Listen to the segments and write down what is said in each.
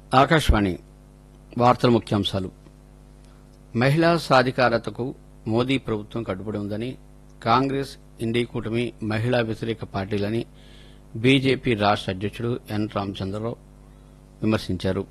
ఆకాశవాణి వార్తల ముఖ్యాంశాలు మహిళా సాధికారతకు మోదీ ప్రభుత్వం కట్టుబడి ఉందని కాంగ్రెస్ ఇండీ కూటమి మహిళా వ్యతిరేక పార్టీలని బీజేపీ రాష్ట అధ్యక్షుడు ఎన్ రామచంద్రరావు విమర్శించారు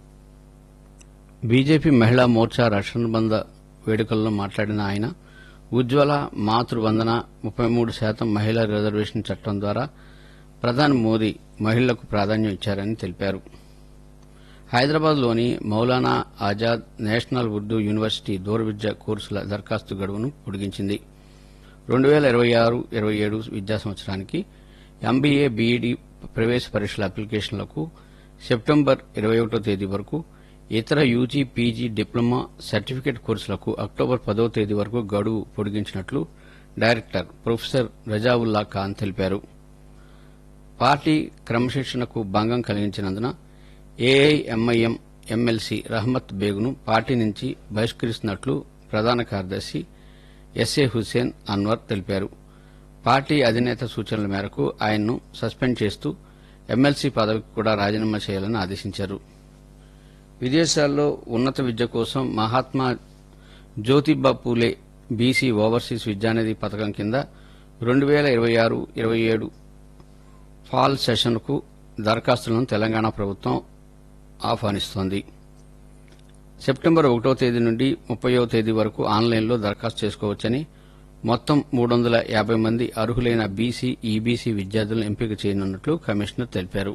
బీజేపీ మహిళా మోర్చా రక్షణబంధ వేడుకల్లో మాట్లాడిన ఆయన ఉజ్వల మాతృవందన ముప్పై మూడు శాతం మహిళా రిజర్వేషన్ చట్టం ద్వారా ప్రధాని మోదీ మహిళలకు ప్రాధాన్యం ఇచ్చారని తెలిపారు హైదరాబాద్లోని మౌలానా ఆజాద్ నేషనల్ ఉర్దూ యూనివర్సిటీ దూర విద్య కోర్సుల దరఖాస్తు గడువును పొడిగించింది రెండు వేల ఇరవై ఆరు ఇరవై ఏడు విద్యా సంవత్సరానికి ఎంబీఏ బీఈడీ ప్రవేశ పరీక్షల అప్లికేషన్లకు సెప్టెంబర్ ఇరవై ఒకటో తేదీ వరకు ఇతర యూజీ పీజీ డిప్లొమా సర్టిఫికేట్ కోర్సులకు అక్టోబర్ పదో తేదీ వరకు గడువు పొడిగించినట్లు డైరెక్టర్ ప్రొఫెసర్ రజావుల్లా ఖాన్ తెలిపారు పార్టీ క్రమశిక్షణకు భంగం కలిగించినందున ఏఐఎంఐఎం ఎమ్మెల్సీ రహమత్ బేగును పార్టీ నుంచి బహిష్కరిస్తున్నట్లు ప్రధాన కార్యదర్శి ఎస్ఏ హుస్సేన్ అన్వర్ తెలిపారు పార్టీ అధినేత సూచనల మేరకు ఆయన్ను సస్పెండ్ చేస్తూ ఎమ్మెల్సీ పదవికి కూడా రాజీనామా చేయాలని ఆదేశించారు విదేశాల్లో ఉన్నత విద్య కోసం మహాత్మా జ్యోతిబా పూలే బీసీ ఓవర్సీస్ విద్యానిధి పథకం కింద రెండు వేల ఇరవై ఆరు ఇరవై ఏడు ఫాల్ సెషన్కు దరఖాస్తులను తెలంగాణ ప్రభుత్వం ఆహ్వానిస్తోంది సెప్టెంబర్ ఒకటో తేదీ నుండి ముప్పయో తేదీ వరకు ఆన్లైన్లో దరఖాస్తు చేసుకోవచ్చని మొత్తం మూడు వందల యాభై మంది అర్హులైన బీసీ ఈబీసీ విద్యార్థులను ఎంపిక చేయనున్నట్లు కమిషనర్ తెలిపారు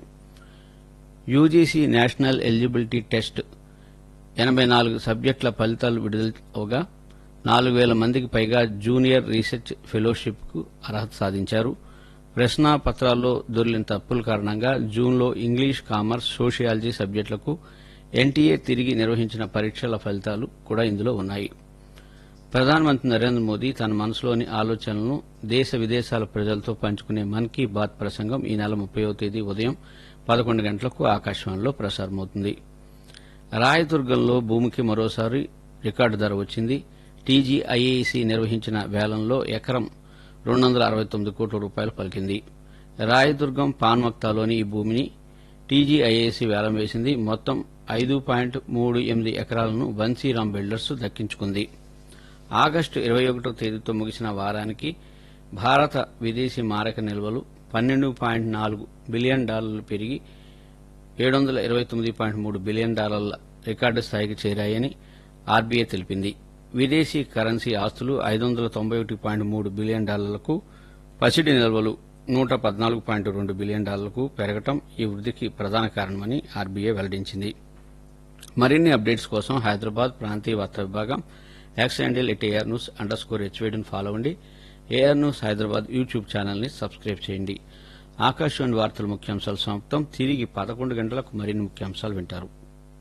యూజీసీ నేషనల్ ఎలిజిబిలిటీ టెస్ట్ ఎనబై నాలుగు సబ్జెక్టుల ఫలితాలు విడుదల అవగా నాలుగు వేల మందికి పైగా జూనియర్ రీసెర్చ్ ఫెలోషిప్కు అర్హత సాధించారు ప్రశ్నా పత్రాల్లో దొర్లిన తప్పుల కారణంగా జూన్లో ఇంగ్లీష్ కామర్స్ సోషియాలజీ సబ్జెక్టులకు ఎన్టీఏ తిరిగి నిర్వహించిన పరీక్షల ఫలితాలు కూడా ఇందులో ఉన్నాయి ప్రధానమంత్రి నరేంద్ర మోదీ తన మనసులోని ఆలోచనలను దేశ విదేశాల ప్రజలతో పంచుకునే మన్ కీ బాత్ ప్రసంగం ఈ నెల ముప్పయో తేదీ ఉదయం పదకొండు గంటలకు ఆకాశవాణిలో ప్రసారమవుతుంది రాయదుర్గంలో భూమికి మరోసారి రికార్డు ధర వచ్చింది టీజీఐఏసీ నిర్వహించిన వేలంలో ఎకరం రెండు వందల అరవై తొమ్మిది కోట్ల రూపాయలు పలికింది రాయదుర్గం పాన్మక్తాలోని ఈ భూమిని టీజీఐఏసీ వేలం వేసింది మొత్తం ఐదు పాయింట్ మూడు ఎనిమిది ఎకరాలను బన్సీరామ్ బిల్డర్స్ దక్కించుకుంది ఆగస్టు ఇరవై ఒకటో తేదీతో ముగిసిన వారానికి భారత విదేశీ మారక నిల్వలు పన్నెండు పాయింట్ నాలుగు బిలియన్ డాలర్లు పెరిగి ఏడు వందల ఇరవై తొమ్మిది పాయింట్ మూడు బిలియన్ డాలర్ల రికార్డు స్థాయికి చేరాయని ఆర్బీఐ తెలిపింది విదేశీ కరెన్సీ ఆస్తులు ఐదు వందల తొంభై ఒకటి పాయింట్ మూడు బిలియన్ డాలర్లకు పసిడి నిల్వలు నూట పద్నాలుగు పాయింట్ రెండు బిలియన్ డాలర్లకు పెరగటం ఈ వృద్ధికి ప్రధాన కారణమని ఆర్బీఐ వెల్లడించింది మరిన్ని అప్డేట్స్ కోసం హైదరాబాద్ ప్రాంతీయ వార్తా విభాగం X handle at air news underscore హెచ్వేడిని ఫాలో అవ్వండి ఏఆర్ న్యూస్ హైదరాబాద్ యూట్యూబ్ ఛానల్ని సబ్స్క్రైబ్ చేయండి ఆకాశవాణి వార్తల ముఖ్యాంశాలు సమాప్తం తిరిగి పదకొండు గంటలకు మరిన్ని ముఖ్యాంశాలు వింటారు